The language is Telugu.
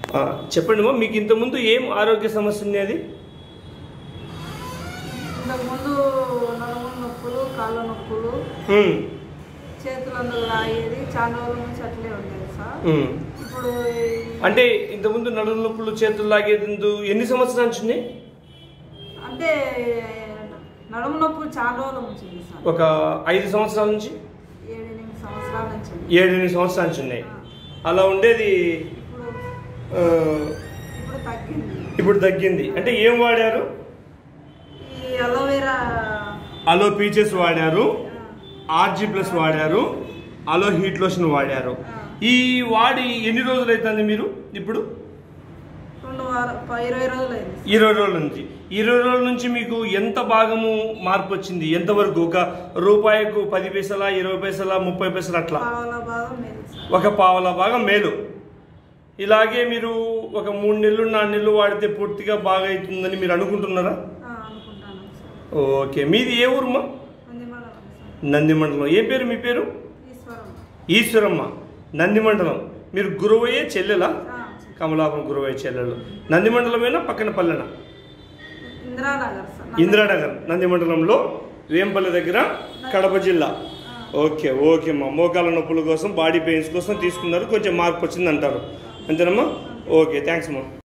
ఆ, చెప్పండి అమ్మా మీకు ఇంతకుముందు ఏం ఆరోగ్య సమస్య ఉండేది ఇంతకుముందు నడుము నొప్పులు కాళ్ళ నొప్పులు ఉమ్, చేతులందు లాగేది చాలా రోజుల నుంచి అట్లే ఉండేది సార్ ఉమ్. ఇప్పుడు ఈ- అంటే ఇంతకుముందు నడుము నొప్పులు చేతులు లాగేది ఎందు- ఎన్ని సంవత్సరాల నుంచి ఉన్నాయి అంటే నడుము నొప్పులు చాలా రోజుల నుంచి ఉంది సార్ ఒక ఐదు సంవత్సరాల నుంచి ఏడు ఎనిమిది సంవత్సరాల నుంచి ఉంది. ఏడెనిమిది సంవత్సరాల నుంచి ఉన్నాయి ఆ. అలా ఉండేది ఇప్పుడు ఆ, ఇప్పుడు తగ్గింది ఇప్పుడు తగ్గింది అంటే ఏం వాడారు ఈ అలోవెరా అలో పీచెస్ వాడారు ఆర్జీ ప్లస్ వాడారు అలో హీట్ లోషన్ వాడారు ఈ వాడి ఎన్ని రోజులు అవుతుంది మీరు ఇప్పుడు రెండు వారం ప- ఇరవై రోజులు అయింది సార్. ఇరవై రోజుల నుంచి ఇరవై రోజుల నుంచి మీకు ఎంత భాగము మార్పు వచ్చింది ఎంతవరకు ఒక రూపాయికు పది పైసలా ఇరవై పైసలా ముప్పై పైసలు అట్లా పావుల భాగం మేలు సార్ ఒక పావల భాగం మేలు ఇలాగే మీరు ఒక మూడు నెలలు నాలుగు నెలలు వాడితే పూర్తిగా బాగా అవుతుందని మీరు అనుకుంటున్నారా ఆ, అనుకుంటాను సార్ ఓకే మీది ఏ ఊరుమా మందిమడలం సార్ నంది మండలం ఏ పేరు మీ పేరు ఈశ్వరం ఈశ్వరమ్మ నంది మండలం మీరు గురువయ్యే చెల్లెలా ఆ, కమలాపురం గురువయ్య చెల్లెలు నంది మండలమేనా పక్కన పల్లెనా ఇందిరానగర్ సార్ ఇందిరానగర్ నంది మండలంలో వేంపల్లి దగ్గర కడప జిల్లా ఓకే ఓకే అమ్మా మోకాల నొప్పుల కోసం బాడీ పెయిన్స్ కోసం తీసుకున్నారు కొంచెం మార్పు వచ్చింది అంటారు అంతేనమ్మా ఓకే థ్యాంక్స్ అమ్మా